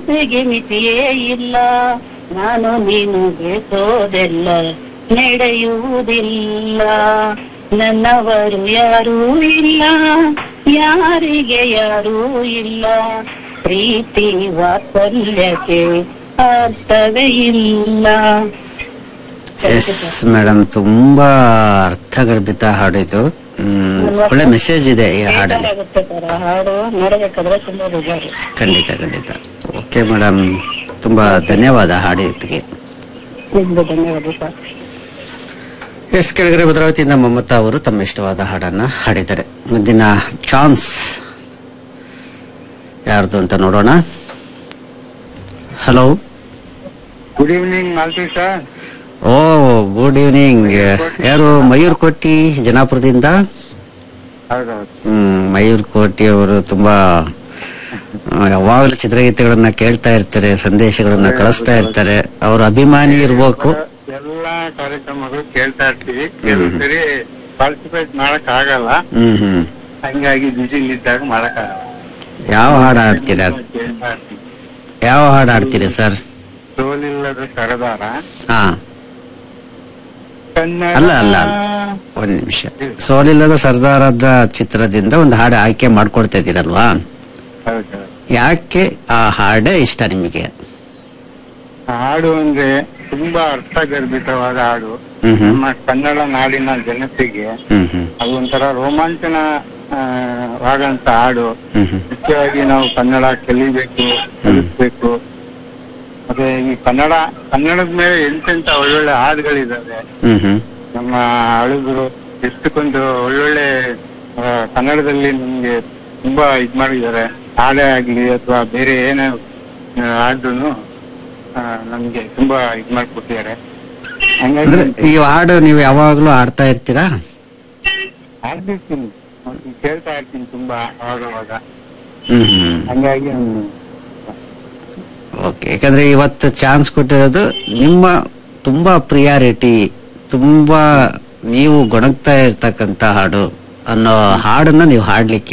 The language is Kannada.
ಆಸೆಗೆ ಮಿತಿಯೇ ಇಲ್ಲ ನಾನು ನೀನು ಬೇಸೋದೆಲ್ಲ ನಡೆಯುವುದಿಲ್ಲ ನನ್ನವರು ಯಾರೂ ಇಲ್ಲ ಯಾರಿಗೆ ಯಾರೂ ಇಲ್ಲ ಪ್ರೀತಿ ವಾತ್ಸಲ್ಯಕ್ಕೆ ಅರ್ಥವೇ ಇಲ್ಲ ಎಸ್ ಮೇಡಮ್ ತುಂಬಾ ಅರ್ಥಗರ್ಭಿತ ಹಾಡಿತು ಹ್ಮ್ ಒಳ್ಳೆ ಮೆಸೇಜ್ ಇದೆ ಈ ಹಾಡಲ್ಲಿ ಆಗುತ್ತೆ ಸರ್ ಆ ಹಾಡು ನೋಡಬೇಕಾದ್ರೆ ತುಂಬಾ ಬೇಜಾರು ಖಂಡಿತ ಖಂಡಿತ ಓಕೆ ಮೇಡಮ್ ತುಂಬಾ ಧನ್ಯವಾದ ಹಾಡಿದ್ದಕ್ಕೆ ನಿಮ್ಗೆ ಧನ್ಯವಾದ ಸರ್ ಎಸ್ ಕೆಳಗಡೆ ಭದ್ರಾವತಿಯಿಂದ ಮಮತಾ ಅವರು ತಮ್ಮ ಇಷ್ಟವಾದ ಹಾಡನ್ನ ಹಾಡಿದ್ದಾರೆ ಮುಂದಿನ ಚಾನ್ಸ್ ಯಾರ್ದು ಅಂತ ನೋಡೋಣ hello good evening Malti sir oh good evening ಯಾರು ಮಯೂರ್ ಕೋಟಿ ಜನಾಪುರದಿಂದ ಹೌದೌದು ಹ್ಮ್ ಮಯೂರ್ ಕೋಟಿ ಅವರು ತುಂಬಾ ಆ, ಯಾವಾಗಲೂ ಚಿತ್ರಗೀತೆಗಳನ್ನ ಕೇಳ್ತಾ ಇರ್ತಾರೆ ಸಂದೇಶಗಳನ್ನ ಕಳಿಸ್ತಾ ಇರ್ತಾರೆ ಅವ್ರ ಅಭಿಮಾನಿ ಇರ್ಬೇಕು ಎಲ್ಲಾ ಕಾರ್ಯಕ್ರಮಗಳು ಕೇಳ್ತಾ ಇರ್ತೀವಿ ಕೆಲವು ಸರಿ ಪಾರ್ಟಿಸಿಪೇಟ್ ಮಾಡಕ್ ಆಗಲ್ಲ ಹ್ಮ್ ಹ್ಮ್ ಹಂಗಾಗಿ ಬಿಸಿ ಇದ್ದಾಗ ಮಾಡಕ್ ಆಗಲ್ಲ ಯಾವ ಹಾಡು ಹಾಡ್ತೀರಾ ಕೇಳ್ತಾ ಇರ್ತೀವಿ ಯಾವ ಹಾಡು ಹಾಡ್ತೀರಿ ಸರ್ ಸೋಲಿಲ್ಲದ ಸರದಾರ ಹಾ ಕನ್ನಡ ಅಲ್ಲ, ಅಲ್ಲ. ಒಂದ್ ನಿಮಿಷ ಸೋಲಿಲ್ಲದ ಸರ್ದಾರದ ಚಿತ್ರದಿಂದ ಒಂದು ಹಾಡು ಆಯ್ಕೆ ಮಾಡ್ಕೊಡ್ತಾ ಇದ್ದೀರಲ್ವಾ ಹೌದು ಯಾಕೆ ಆ ಹಾಡೇ ಇಷ್ಟ ನಿಮಗೆ ಹಾಡು ಅಂದ್ರೆ ತುಂಬಾ ಅರ್ಥಗರ್ಭಿತವಾದ ಹಾಡು ಹ್ಮ್ ಹ್ಮ್ ನಮ್ಮ ಕನ್ನಡ ನಾಡಿನ ಜನತೆಗೆ ಹ್ಮ್ ಹ್ಮ್ ಅದು ಒಂಥರ ರೋಮಾಂಚನ ಆ, ವಾಗಂತ ಹಾಡು ಹ್ಮ್ ಹ್ಮ್ ಮುಖ್ಯವಾಗಿ ನಾವು ಕನ್ನಡ ಕಲಿಬೇಕು ಕಲಿಸ್ಬೇಕು ಮತ್ತೆ ಈ ಕನ್ನಡ ಕನ್ನಡದ ಮೇಲೆ ಎಂತೆಂತ ಒಳ್ಳೊಳ್ಳೆ ಹಾಡುಗಳಿದಾವೆ ಹ್ಮ್ ಹ್ಮ್ ನಮ್ಮ ಅಳುಗರು ಎಷ್ಟಕ್ಕೊಂದು ಒಳ್ಳೊಳ್ಳೆ ಆ, ಕನ್ನಡದಲ್ಲಿ ನಮ್ಗೆ ತುಂಬಾ ಇದ್ ಮಾಡಿದ್ದಾರೆ ಹಾಡೇ ಆಗ್ಲಿ ಅಥವಾ ಬೇರೆ ಏನೇ ಹಾಡ್ರು ನಮ್ಗೆ ತುಂಬಾ ಇದ್ ಮಾಡ್ಕೊಟ್ಟಿದ್ದಾರೆ ಅಂದ್ರೆ ಹಂಗಾಗಿ ಈ ಹಾಡು ನೀವು ಯಾವಾಗ್ಲೂ ಹಾಡ್ತಾ ಇರ್ತೀರಾ ಹಾಡ್ಬಿಡ್ತೀನಿ ಕೇಳ್ತಾ ಇರ್ತೀನಿ ತುಂಬಾ ಅವಾಗವಾಗ ಹ್ಮ್ ಹ್ಮ್ ಹಂಗಾಗಿ ಹ್ಮ್, ಓಕೆ ಯಾಕಂದ್ರೆ ಇವತ್ತು ಚಾನ್ಸ್ ಕೊಟ್ಟಿರೋದು ನಿಮ್ಮ ತುಂಬಾ ಪ್ರಿಯಾರಿಟಿ ತುಂಬಾ ನೀವು ಗೊಣಗ್ತಾ ಇರ್ತಕ್ಕಂತ ಹಾಡು ಅನ್ನೋ ಹಾಡನ್ನ ನೀವು ಹಾಡ್ಲಿಕ್ಕೆ